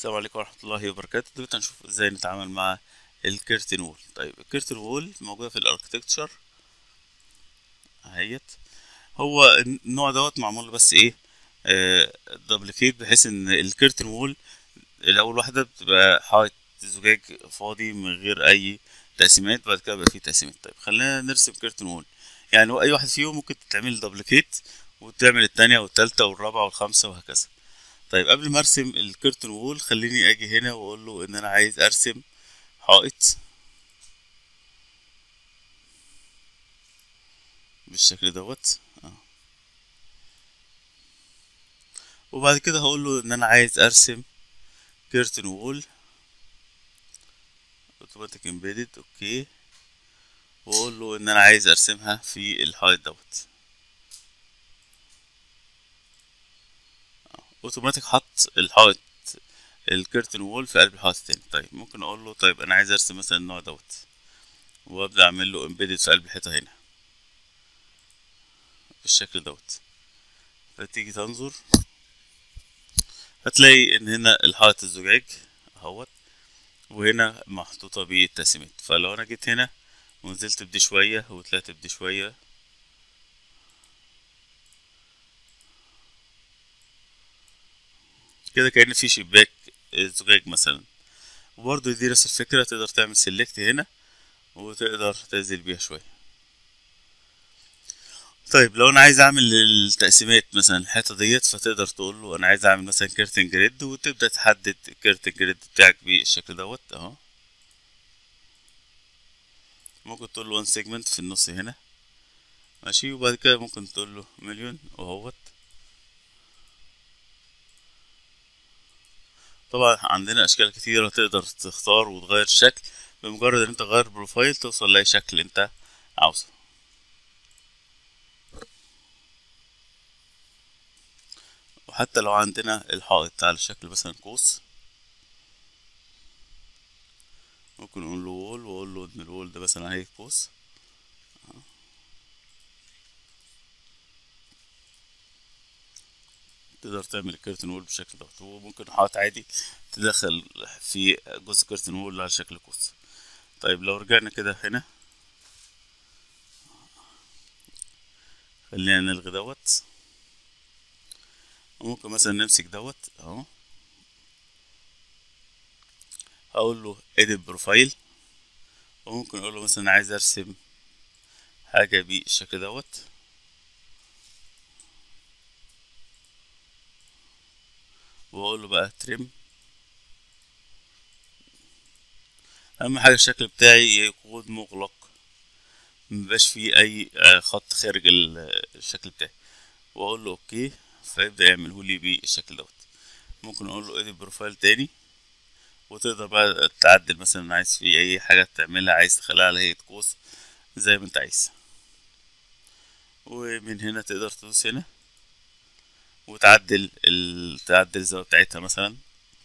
السلام عليكم ورحمة الله وبركاته دلوقتي هنشوف ازاي نتعامل مع الكيرتن وول طيب الكيرتن وول موجودة في الاركتكتشر اهيت هو النوع دوت معمول بس ايه دبليكيت بحيث ان الكيرتن وول الاول واحدة بتبقى حائط زجاج فاضي من غير اي تقسيمات بعد كده بقى فيه تقسيمات طيب خلينا نرسم كيرتن وول يعني اي واحد فيهم ممكن تتعمل دبليكيت وتعمل التانية والتالتة والرابعة والخامسة وهكذا طيب قبل ما ارسم الكيرتون وول خليني اجي هنا واقول له ان انا عايز ارسم حائط بالشكل دوت اه وبعد كده هقول له ان انا عايز ارسم كيرتون وول اوتوماتيك امبيدد اوكي واقول له ان انا عايز ارسمها في الحائط دوت اوتوماتيك حط الحائط الكيرتن وول في قلب الحائط التاني طيب ممكن اقول له طيب انا عايز ارسم مثلا النوع دوت وابدا اعمل له امبيدد في قلب الحيطه هنا بالشكل دوت فتيجي تنظر هتلاقي ان هنا الحائط الزجاج اهوت وهنا محطوطه بالتقسيمات فلو انا جيت هنا ونزلت بدي شويه وطلعت بدي شويه كده كأن في شباك زجاج مثلا وبرضه دي نفس الفكرة تقدر تعمل سيلكت هنا وتقدر تنزل بيها شوية طيب لو انا عايز اعمل التقسيمات مثلا الحيطة ديت فتقدر تقول له انا عايز اعمل مثلا كيرتن جريد وتبدأ تحدد الكيرتن جريد بتاعك بالشكل دوت اهو ممكن تقول له وان سيجمنت في النص هنا ماشي وبعد كده ممكن تقول له مليون وهوت طبعا عندنا اشكال كتيرة تقدر تختار وتغير الشكل بمجرد ان انت تغير بروفايل توصل لاي شكل انت عاوزه وحتى لو عندنا الحائط على شكل مثلا قوس ممكن نقول له وول واقول له ان الوول ده مثلا اهي قوس تقدر تعمل الكيرتن وول بالشكل دوت وممكن حائط عادي تدخل في جزء كيرتن وول على شكل قوس طيب لو رجعنا كده هنا خلينا نلغي دوت وممكن مثلا نمسك دوت اهو هقول له edit بروفايل وممكن اقول له مثلا عايز ارسم حاجة بالشكل دوت واقول له بقى تريم اهم حاجه الشكل بتاعي يكون مغلق مبقاش فيه اي خط خارج الشكل بتاعي واقول له اوكي فيبدا يعمله لي بالشكل دوت ممكن اقول له ادي بروفايل تاني وتقدر بقى تعدل مثلا عايز فيه اي حاجه تعملها عايز تخليها على هيئه قوس زي ما انت عايز ومن هنا تقدر تدوس هنا وتعدل ال... تعدل الزاوية بتاعتها مثلا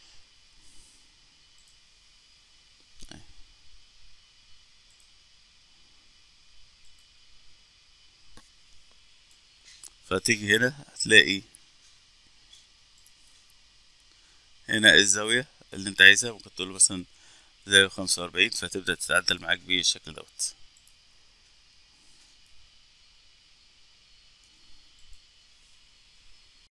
فتيجي هنا هتلاقي هنا الزاوية اللي انت عايزها ممكن تقول مثلا زاوية خمسة وأربعين فتبدأ تتعدل معاك بالشكل دوت